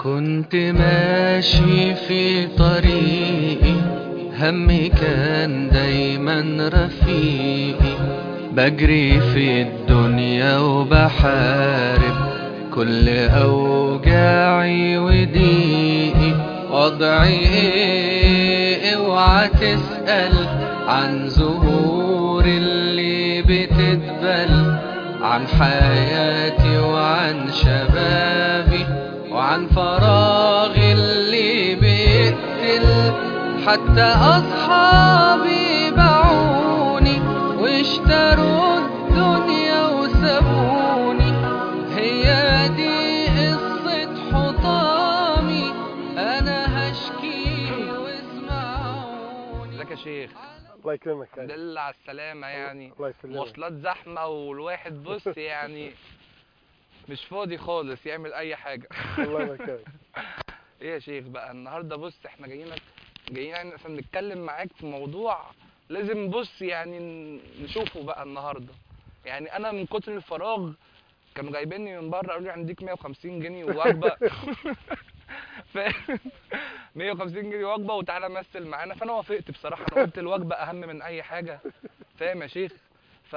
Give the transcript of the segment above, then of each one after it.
كنت ماشي في طريقي همي كان دايما رفيقي بجري في الدنيا وبحارب كل أوجاعي وضيقي وضعي ايه اوعى تسأل عن زهور اللي بتدبل عن حياتي وعن شبابي وعن فراغي اللي بيقتل حتى أصحابي باعوني واشتروا الدنيا وسابوني هي دي قصة حطامي أنا هشكي واسمعوني ازيك يا شيخ الله يكرمك الحمد لله على السلامة يعني الله يسلمك مواصلات زحمة والواحد بص يعني مش فاضي خالص يعمل أي حاجة الله يكرمك ايه يا شيخ بقى النهارده بص احنا جايين جايين يعني عشان نتكلم معاك في موضوع لازم بص يعني ن- نشوفه بقى النهارده يعني انا من كتر الفراغ كانوا جايبيني من بره قالوا لي هنديك 150 جنيه ووجبه ف 150 جنيه وجبه وتعالى مثل معانا فانا وافقت بصراحه انا قلت الوجبه اهم من اي حاجه فاهم يا شيخ ف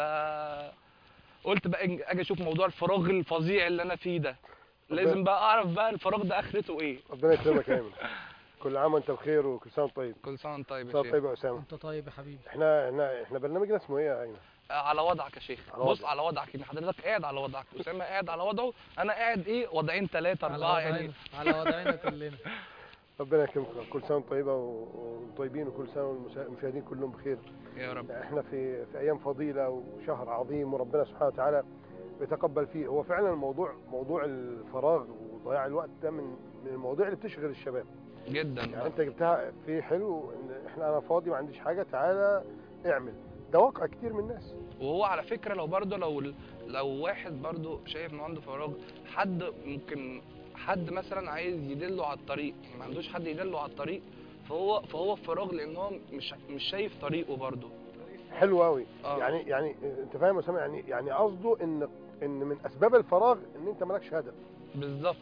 قلت بقى إن- اجي اشوف موضوع الفراغ الفظيع اللي انا فيه ده لازم بقى اعرف بقى الفراغ ده اخرته ايه ربنا يكرمك يا ايمن كل عام وانت بخير وكل سنه وأنت طيب كل سنه وانت طيب يا سنه شيخ طيب يا اسامه انت طيب يا حبيبي احنا احنا احنا برنامجنا اسمه ايه يا ايمن آه، على وضعك يا شيخ على بص وضعك. على وضعك ان حضرتك قاعد على وضعك اسامه قاعد على وضعه انا قاعد ايه وضعين ثلاثه على اربعه يعني وضعنا على وضعنا كلنا ربنا يكرمك كل سنه وانت طيبه و- وطيبين وكل سنه والمشاهدين كلهم بخير يا رب احنا في في ايام فضيله وشهر عظيم وربنا سبحانه وتعالى بيتقبل فيه هو فعلا الموضوع موضوع الفراغ وضياع الوقت ده من من المواضيع اللي بتشغل الشباب جدا يعني انت جبتها في حلو ان احنا انا فاضي ما عنديش حاجه تعالى اعمل ده واقع كتير من الناس وهو على فكره لو برضه لو لو واحد برضه شايف انه عنده فراغ حد ممكن حد مثلا عايز يدله على الطريق ما عندوش حد يدله على الطريق فهو فهو في فراغ لان هو مش مش شايف طريقه برضه حلو قوي اه يعني يعني انت فاهم يا اسامه يعني يعني قصده ان ان من اسباب الفراغ ان انت مالكش هدف بالظبط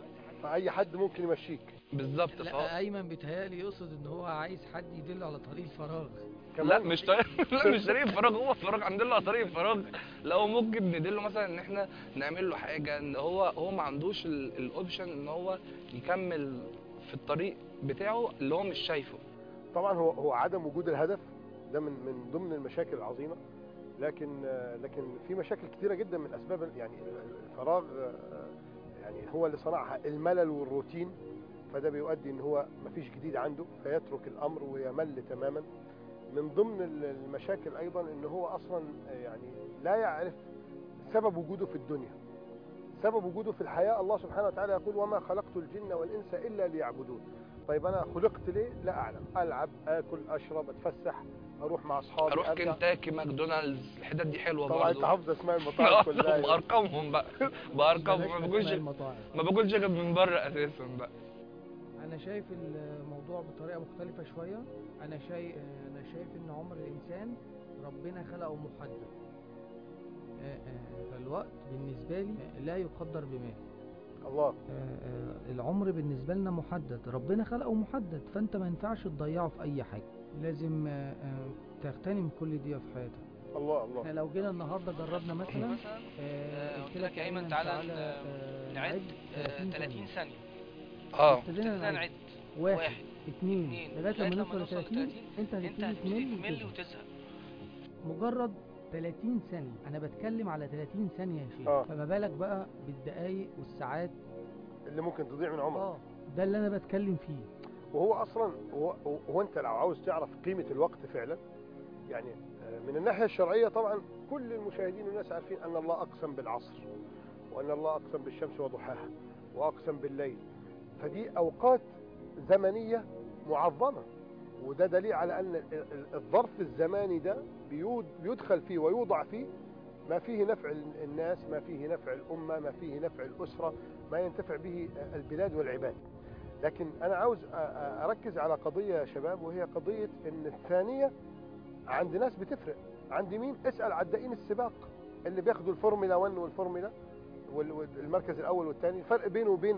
فاي حد ممكن يمشيك بالظبط فهو لا ايمن بيتهيألي يقصد ان هو عايز حد يدله على طريق الفراغ لا مش طريق لا مش طريق الفراغ هو الفراغ عندنا على طريق الفراغ لا هو ممكن ندله مثلا ان احنا نعمل له حاجه ان هو هو ما عندوش ال- الاوبشن ان هو يكمل في الطريق بتاعه اللي هو مش شايفه طبعا هو هو عدم وجود الهدف ده من من ضمن المشاكل العظيمه لكن آه، لكن في مشاكل كتيره جدا من اسباب ال- يعني الفراغ آه، يعني هو اللي صنعها الملل والروتين فده بيؤدي ان هو مفيش جديد عنده فيترك الامر ويمل تماما من ضمن ال- المشاكل ايضا ان هو اصلا آه، يعني لا يعرف سبب وجوده في الدنيا سبب وجوده في الحياه الله سبحانه وتعالى يقول وما خلقت الجن والانس الا ليعبدون طيب انا خلقت ليه لا اعلم العب اكل اشرب اتفسح اروح مع اصحابي اروح أرجع. كنتاكي ماكدونالدز الحتت دي حلوه طبعا انت برضه حافظ اسماء المطاعم كلها بارقامهم بقى بارقامهم ما بلاش باكلش أسماء المطاعم ما باكلش غير من بره اساسا بقى انا شايف الموضوع بطريقه مختلفه شويه انا شايف انا شايف ان عمر الانسان ربنا خلقه محدد آه، آه، فالوقت بالنسبه لي لا يقدر بمال الله آه، آه، العمر بالنسبة لنا محدد ربنا خلقه محدد فانت ما ينفعش تضيعه في اي حاجة لازم آه، آه، تغتنم كل دقيقة في حياتك الله الله احنا لو جينا النهاردة جربنا مثلا آه، قلت لك يا ايمن تعالى ن- نعد آه، 30 ثانية اه ابتدينا ابتدينا نعد نعد واحد واحد اتنين اتنين لغاية لما نوصل ل نوصل ل 30 انت انت هتبتدي هتبتدي تمل تمل وتزهق. وتزهق مجرد 30 ثانية انا بتكلم على 30 ثانية يا شيخ آه. فما بالك بقى بالدقايق والساعات اللي ممكن تضيع من عمرك اه ده اللي انا بتكلم فيه وهو اصلا هو, هو انت لو عاوز تعرف قيمه الوقت فعلا يعني آه، من الناحيه الشرعيه طبعا كل المشاهدين والناس عارفين ان الله اقسم بالعصر وان الله اقسم بالشمس وضحاها واقسم بالليل فدي اوقات زمنيه معظمه وده دليل على ان ال- ال- الظرف الزماني ده بيود بيدخل فيه ويوضع فيه ما فيه نفع ال- الناس ما فيه نفع الامه ما فيه نفع الاسره ما ينتفع به البلاد والعباد لكن انا عاوز أ- أ- اركز على قضيه يا شباب وهي قضيه ان الثانيه عند ناس بتفرق عند مين اسال عدائين السباق اللي بياخدوا الفورمولا 1 والفورمولا وال- والمركز الاول والثاني الفرق بينه وبين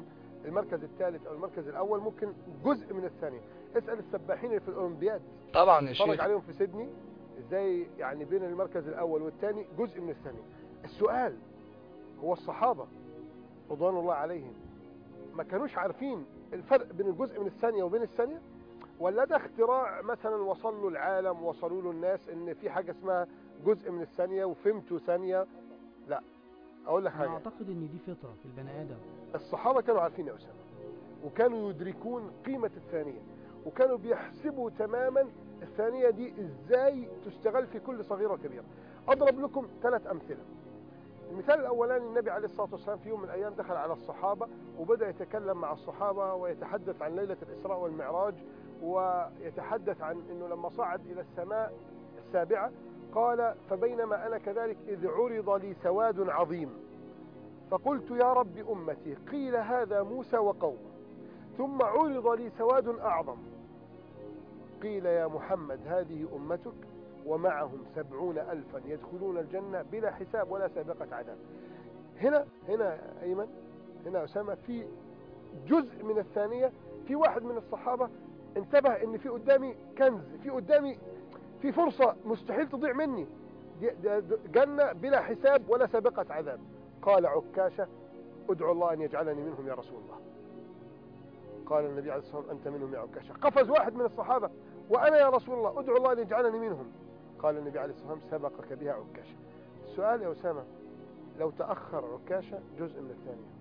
المركز الثالث او المركز الاول ممكن جزء من الثانيه اسال السباحين اللي في الاولمبياد طبعا يا اتفرج شيخ عليهم في سيدني ازاي يعني بين المركز الاول والثاني جزء من الثانيه السؤال هو الصحابه رضوان الله عليهم ما كانوش عارفين الفرق بين الجزء من الثانيه وبين الثانيه ولا ده اختراع مثلا وصل له العالم وصلوا له الناس ان في حاجه اسمها جزء من الثانيه وفهمتوا ثانيه لا اقول لك انا حاجه اعتقد ان دي فطره في البني ادم الصحابة كانوا عارفين يا أسامة وكانوا يدركون قيمة الثانية وكانوا بيحسبوا تماما الثانية دي ازاي تستغل في كل صغيرة وكبيرة أضرب لكم ثلاث أمثلة المثال الأولاني النبي عليه الصلاة والسلام في يوم من الأيام دخل على الصحابة وبدأ يتكلم مع الصحابة ويتحدث عن ليلة الإسراء والمعراج ويتحدث عن أنه لما صعد إلى السماء السابعة قال فبينما أنا كذلك إذ عرض لي سواد عظيم فقلت يا رب أمتي قيل هذا موسى وقومه ثم عرض لي سواد أعظم قيل يا محمد هذه أمتك ومعهم سبعون ألفا يدخلون الجنة بلا حساب ولا سابقة عذاب هنا هنا أيمن هنا أسامة في جزء من الثانية في واحد من الصحابة انتبه ان في قدامي كنز في قدامي في فرصة مستحيل تضيع مني دي- دي- دي جنة بلا حساب ولا سابقة عذاب قال عكاشة ادعو الله أن يجعلني منهم يا رسول الله قال النبي عليه الصلاة والسلام أنت منهم يا عكاشة قفز واحد من الصحابة وأنا يا رسول الله ادعو الله أن يجعلني منهم قال النبي عليه الصلاة والسلام سبقك بها عكاشة السؤال يا أسامة لو تأخر عكاشة جزء من الثانية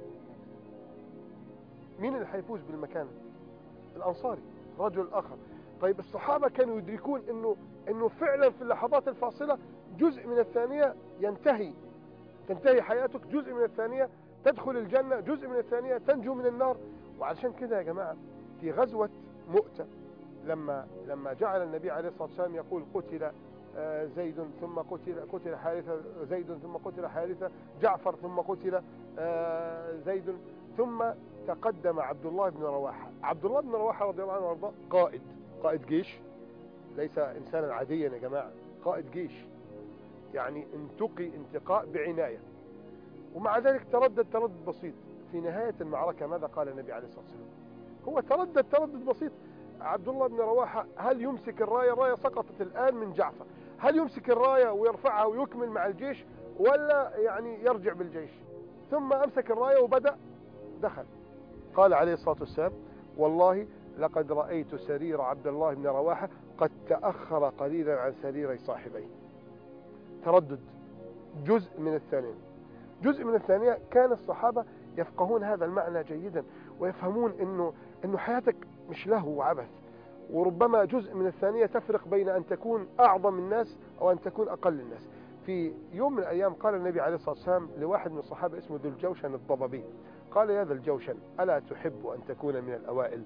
مين اللي هيفوز بالمكان الأنصاري رجل آخر طيب الصحابة كانوا يدركون أنه, إنه فعلا في اللحظات الفاصلة جزء من الثانية ينتهي تنتهي حياتك جزء من الثانية تدخل الجنة جزء من الثانية تنجو من النار وعلشان كده يا جماعة في غزوة مؤتة لما لما جعل النبي عليه الصلاة والسلام يقول قتل آه، زيد ثم قتل قتل حارثة زيد ثم قتل حارثة جعفر ثم قتل آه، زيد ثم تقدم عبد الله بن رواحة عبد الله بن رواحة رضي الله عنه وارضاه قائد قائد جيش ليس إنسانا عاديا يا جماعة قائد جيش يعني انتقي انتقاء بعناية ومع ذلك تردد تردد بسيط في نهاية المعركة ماذا قال النبي عليه الصلاة والسلام هو تردد تردد بسيط عبد الله بن رواحة هل يمسك الراية الراية سقطت الآن من جعفر هل يمسك الراية ويرفعها ويكمل مع الجيش ولا يعني يرجع بالجيش ثم أمسك الراية وبدأ دخل قال عليه الصلاة والسلام والله لقد رأيت سرير عبد الله بن رواحة قد تأخر قليلا عن سرير صاحبيه تردد جزء من الثانية جزء من الثانية كان الصحابة يفقهون هذا المعنى جيدا ويفهمون انه انه حياتك مش لهو وعبث وربما جزء من الثانية تفرق بين ان تكون اعظم الناس او ان تكون اقل الناس في يوم من الايام قال النبي عليه الصلاة والسلام لواحد من الصحابة اسمه ذو الجوشن الضببي قال يا ذا الجوشن ألا تحب أن تكون من الأوائل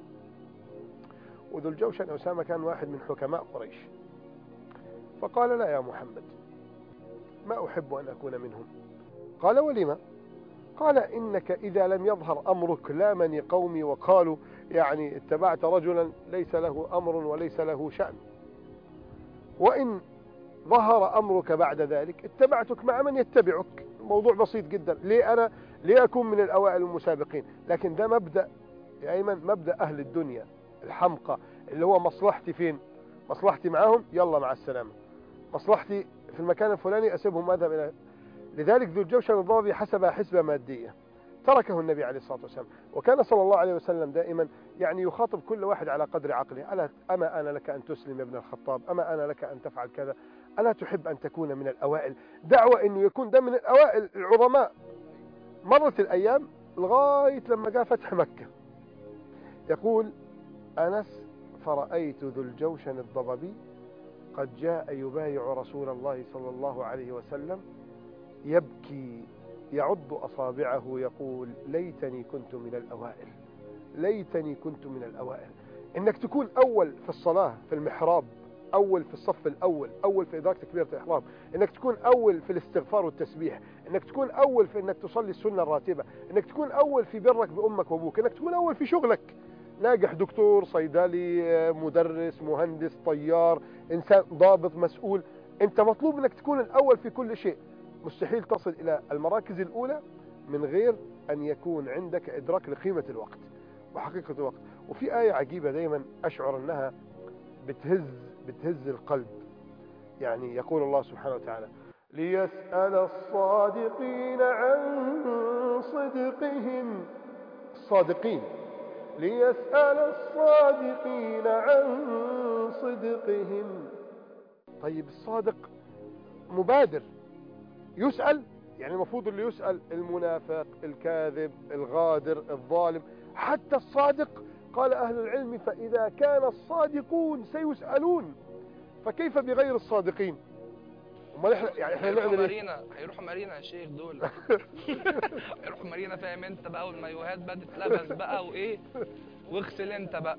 وذو الجوشن أسامة كان واحد من حكماء قريش فقال لا يا محمد ما أحب أن أكون منهم قال ولما قال إنك إذا لم يظهر أمرك لامني قومي وقالوا يعني اتبعت رجلا ليس له أمر وليس له شأن وإن ظهر أمرك بعد ذلك اتبعتك مع من يتبعك موضوع بسيط جدا ليه أنا ليه أكون من الأوائل المسابقين لكن ده مبدأ يا أيمن مبدأ أهل الدنيا الحمقى اللي هو مصلحتي فين مصلحتي معاهم يلا مع السلامة مصلحتي في المكان الفلاني أسيبهم أذهب إلى لذلك ذو الجوشن الضبابي حسب حسبة مادية تركه النبي عليه الصلاة والسلام وكان صلى الله عليه وسلم دائما يعني يخاطب كل واحد على قدر عقله ألا أما أنا لك أن تسلم يا ابن الخطاب أما أنا لك أن تفعل كذا ألا تحب أن تكون من الأوائل دعوة أنه يكون ده من الأوائل العظماء مرت الأيام لغاية لما جاء فتح مكة يقول أنس فرأيت ذو الجوشن الضببي قد جاء يبايع رسول الله صلى الله عليه وسلم يبكي يعض أصابعه يقول ليتني كنت من الأوائل ليتني كنت من الأوائل إنك تكون أول في الصلاة في المحراب أول في الصف الأول أول في إدراك تكبيرة الإحرام إنك تكون أول في الاستغفار والتسبيح إنك تكون أول في إنك تصلي السنة الراتبة إنك تكون أول في برك بأمك وأبوك إنك تكون أول في شغلك ناجح دكتور صيدلي مدرس مهندس طيار إنسان ضابط مسؤول أنت مطلوب إنك تكون الأول في كل شيء مستحيل تصل إلى المراكز الأولى من غير أن يكون عندك إدراك لقيمة الوقت وحقيقة الوقت وفي آية عجيبة دايما أشعر أنها بتهز بتهز القلب يعني يقول الله سبحانه وتعالى ليسأل الصادقين عن صدقهم الصادقين ليسأل الصادقين عن صدقهم طيب الصادق مبادر يسأل يعني المفروض اللي يسأل المنافق الكاذب الغادر الظالم حتى الصادق قال أهل العلم فإذا كان الصادقون سيسألون فكيف بغير الصادقين امال احنا يعني احنا هيروحوا نعمل ايه مارينا هيروحوا مارينا يا شيخ دول هيروحوا مارينا فاهم انت بقى والمايوهات بقى تتلبس بقى وايه واغسل انت بقى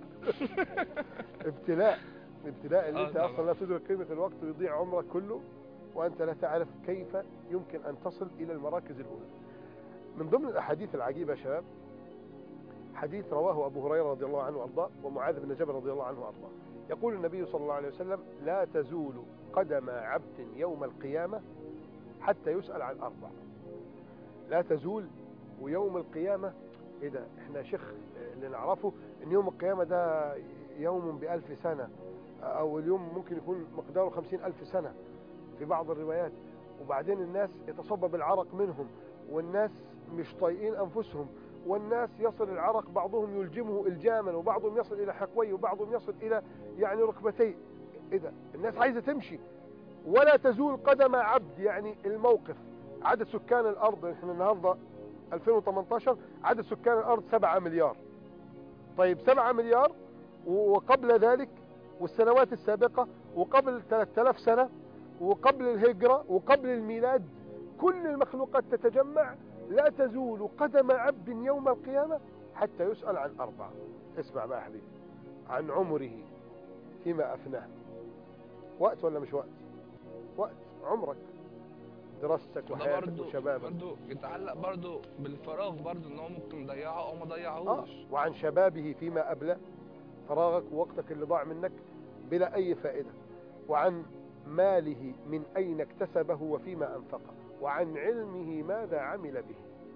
ابتلاء ابتلاء اللي آه انت طبعا. اصلا لا تدرك قيمه الوقت ويضيع عمرك كله وانت لا تعرف كيف يمكن ان تصل الى المراكز الاولى. من ضمن الاحاديث العجيبه يا شباب حديث رواه ابو هريره رضي الله عنه وارضاه ومعاذ بن جبل رضي الله عنه وارضاه. يقول النبي صلى الله عليه وسلم: لا تزول قدم عبد يوم القيامه حتى يسال عن اربع. لا تزول ويوم القيامه ايه ده؟ احنا يا شيخ اللي نعرفه ان يوم القيامه ده يوم بألف سنة أو اليوم ممكن يكون مقداره خمسين ألف سنة في بعض الروايات وبعدين الناس يتصبب العرق منهم والناس مش طايقين أنفسهم والناس يصل العرق بعضهم يلجمه الجاما وبعضهم يصل إلى حقويه وبعضهم يصل إلى يعني ركبتيه إيه ده الناس عايزة تمشي ولا تزول قدم عبد يعني الموقف عدد سكان الأرض احنا النهاردة 2018 عدد سكان الأرض 7 مليار طيب 7 مليار وقبل ذلك والسنوات السابقة وقبل 3000 سنة وقبل الهجرة وقبل الميلاد كل المخلوقات تتجمع لا تزول قدم عبد يوم القيامة حتى يسأل عن أربعة اسمع بقى يا حبيبي عن عمره فيما أفناه وقت ولا مش وقت وقت عمرك دراستك وده وحياتك برضه وشبابك برضه يتعلق برضه بالفراغ برضه ان هو ممكن يضيعه او ما آه. ضيعهوش وعن شبابه فيما أبلى فراغك ووقتك اللي ضاع منك بلا أي فائدة وعن ماله من أين اكتسبه وفيما أنفقه وعن علمه ماذا عمل به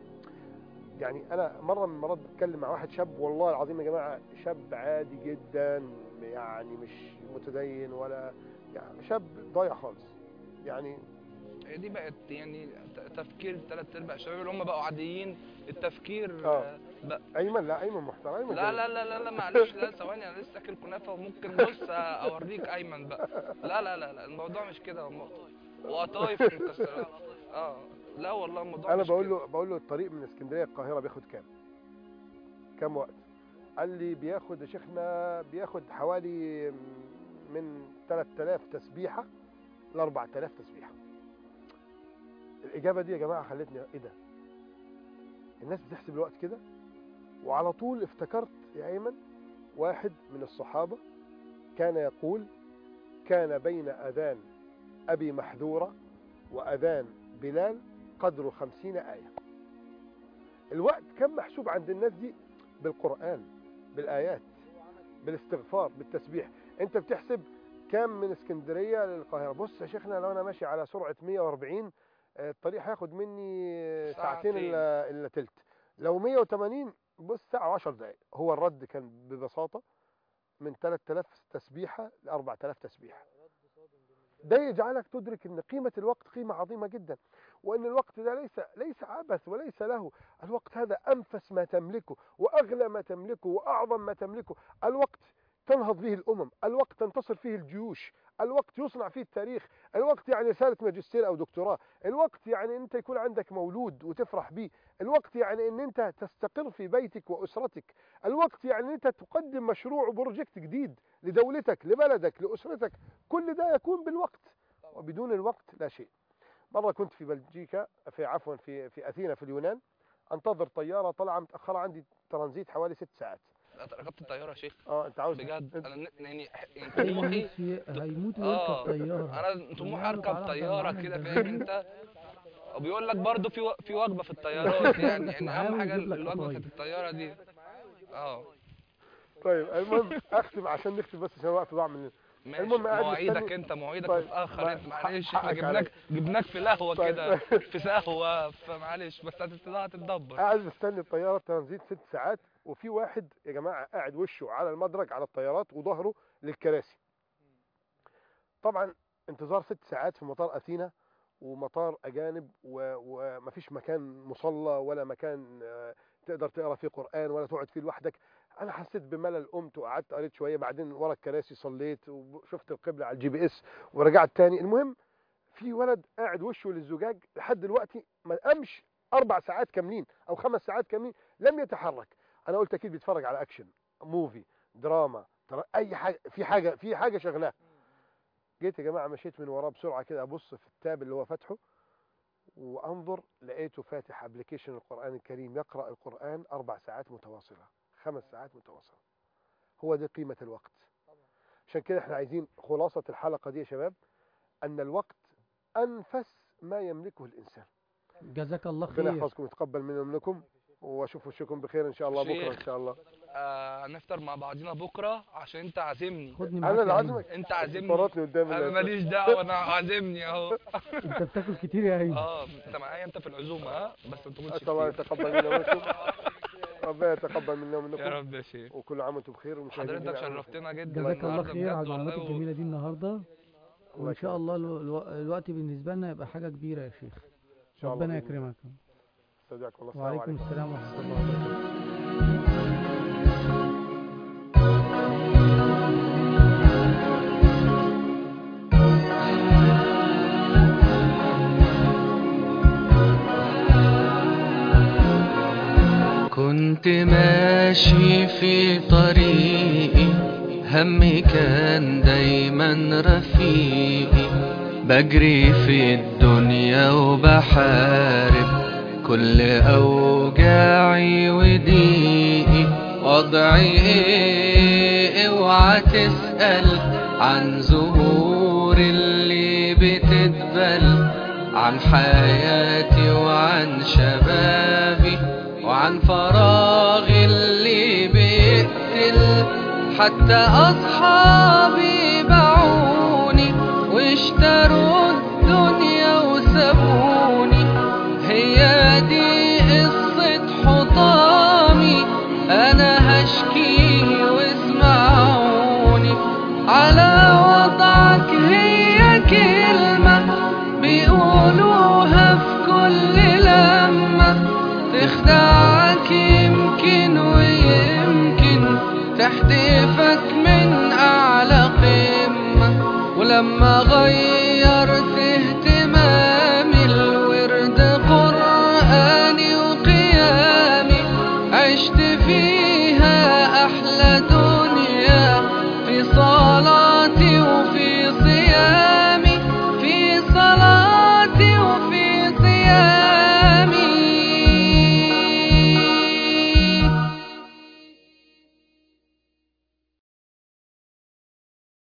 يعني أنا مرة من المرات بتكلم مع واحد شاب والله العظيم يا جماعة شاب عادي جدا يعني مش متدين ولا يعني شاب ضايع خالص يعني هي دي بقت يعني ت- تفكير ثلاث ارباع الشباب اللي هم بقوا عاديين التفكير آه. آه، بقى أيمن لا أيمن محترم أيمن لا جميل. لا لا لا لا معلش لا ثواني انا لسه اكل كنافه وممكن بص اوريك ايمن بقى لا لا لا لا الموضوع مش كده هم وقطايف ومكسرات اه لا والله الموضوع انا مش بقول كده. له بقول له الطريق من اسكندريه القاهره بياخد كام كام وقت قال لي بياخد يا شيخنا بياخد حوالي من 3000 تسبيحه ل 4000 تسبيحه الاجابه دي يا جماعه خلتني ايه ده الناس بتحسب الوقت كده وعلى طول افتكرت يا ايمن واحد من الصحابه كان يقول كان بين اذان ابي محذوره واذان بلال قدر خمسين آية الوقت كم محسوب عند الناس دي بالقرآن بالآيات بالاستغفار بالتسبيح انت بتحسب كم من اسكندرية للقاهرة بص يا شيخنا لو انا ماشي على سرعة 140 آه، الطريق هياخد مني آه، ساعتين ساعتين. الا الا تلت لو 180 بص ساعة و10 دقايق هو الرد كان ببساطة من 3000 تسبيحة ل 4000 تسبيحة ده يجعلك تدرك ان قيمة الوقت قيمة عظيمة جدا وان الوقت ده ليس ليس عبث وليس له الوقت هذا انفس ما تملكه واغلى ما تملكه واعظم ما تملكه الوقت تنهض به الامم الوقت تنتصر فيه الجيوش الوقت يصنع فيه التاريخ الوقت يعني رسالة ماجستير او دكتوراه الوقت يعني انت يكون عندك مولود وتفرح بيه الوقت يعني ان انت تستقر في بيتك واسرتك الوقت يعني ان انت تقدم مشروع وبروجكت جديد لدولتك لبلدك لاسرتك كل ده يكون بالوقت وبدون الوقت لا شيء مرة كنت في بلجيكا في عفوا في في أثينا في اليونان أنتظر طيارة طالعة متأخرة عندي ترانزيت حوالي ست ساعات ركبت الطياره يا شيخ اه أنت عاوز بجد أنت- انا ن- يعني يعني هيموت طموحي في- هيموت اه ويركب طيارة انا طموحي يعرف اركب على طياره معانا كده البنزين. فاهم انت وبيقول لك برضه في و- في وجبه في الطيارات يعني يعني معاه اهم حاجه ويجيب لك الوجبه قطايف. في الطياره دي اه طيب المهم أختم عشان نختم بس عشان الوقت ضاع من ماشي المهم قاعد مواعيدك مستني. انت مواعيدك طيب، متاخر ما- انت معلش حقك احنا عليا. جبناك جبناك في القهوه طيب. كده في قهوه فمعلش بس هتبتدي تتدبر قاعد مستني الطياره ترانزيت ست ساعات وفي واحد يا جماعه قاعد وشه على المدرج على الطيارات وظهره للكراسي طبعا انتظار ست ساعات في مطار اثينا ومطار اجانب و- ومفيش مكان مصلى ولا مكان آه، تقدر تقرا فيه قران ولا تقعد فيه لوحدك انا حسيت بملل قمت وقعدت قريت شويه بعدين ورا الكراسي صليت وشفت القبله على الجي بي اس ورجعت تاني المهم في ولد قاعد وشه للزجاج لحد دلوقتي ما قامش اربع ساعات كاملين او خمس ساعات كاملين لم يتحرك انا قلت اكيد بيتفرج على اكشن موفي دراما ترى اي حاجه في حاجه في حاجه شغلاه جيت يا جماعه مشيت من وراه بسرعه كده ابص في التاب اللي هو فاتحه وانظر لقيته فاتح ابلكيشن القران الكريم يقرا القران اربع ساعات متواصله خمس ساعات متواصله هو دي قيمه الوقت عشان كده احنا عايزين خلاصه الحلقه دي يا شباب ان الوقت انفس ما يملكه الانسان جزاك الله ربنا خير يحفظكم ويتقبل منا ومنكم واشوف وشكم بخير ان شاء الله بكره ان شيخ. شاء الله آه هنفطر مع بعضينا بكره عشان انت عازمني خدني معاك انا اللي يا عم. عازمك انت عازمني فرطني قدام انا الناس. ماليش دعوه انا عازمني اهو انت بتاكل كتير يا عيني اه انت معايا انت في العزومه ها بس ما تاكلش طبعا كتير. يتقبل منا ومنكم ربنا يتقبل منا يا ومنكم رب يا شيخ وكل عام وانتم بخير والمشاهدين حضرتك جميعاً. شرفتنا جدا جزاك الله النهاردة خير على بجد المعلومات والله و- الجميله دي النهارده الله وان شاء يكرمك. الله الو- الو- الوقت بالنسبه لنا يبقى حاجه كبيره يا شيخ إن شاء الله ربنا بإذن الله. يكرمك استودعكم الله السلام وعليكم عليكم السلام ورحمه الله وبركاته كنت ماشي في طريقي همي كان دايما رفيقي بجري في الدنيا وبحارب كل أوجاعي وضيقي وضعي ايه اوعى تسأل عن زهور اللي بتدبل عن حياتي وعن شبابي وعن فراغي اللي بيقتل حتى أصحابي باعوني واشتروا الدنيا وسابوني هي دي قصة حطامي أنا هشكي واسمعوني على وضعك هي كلمة بيقولوها في كل لمة تخدعك يمكن ويمكن تحدفك من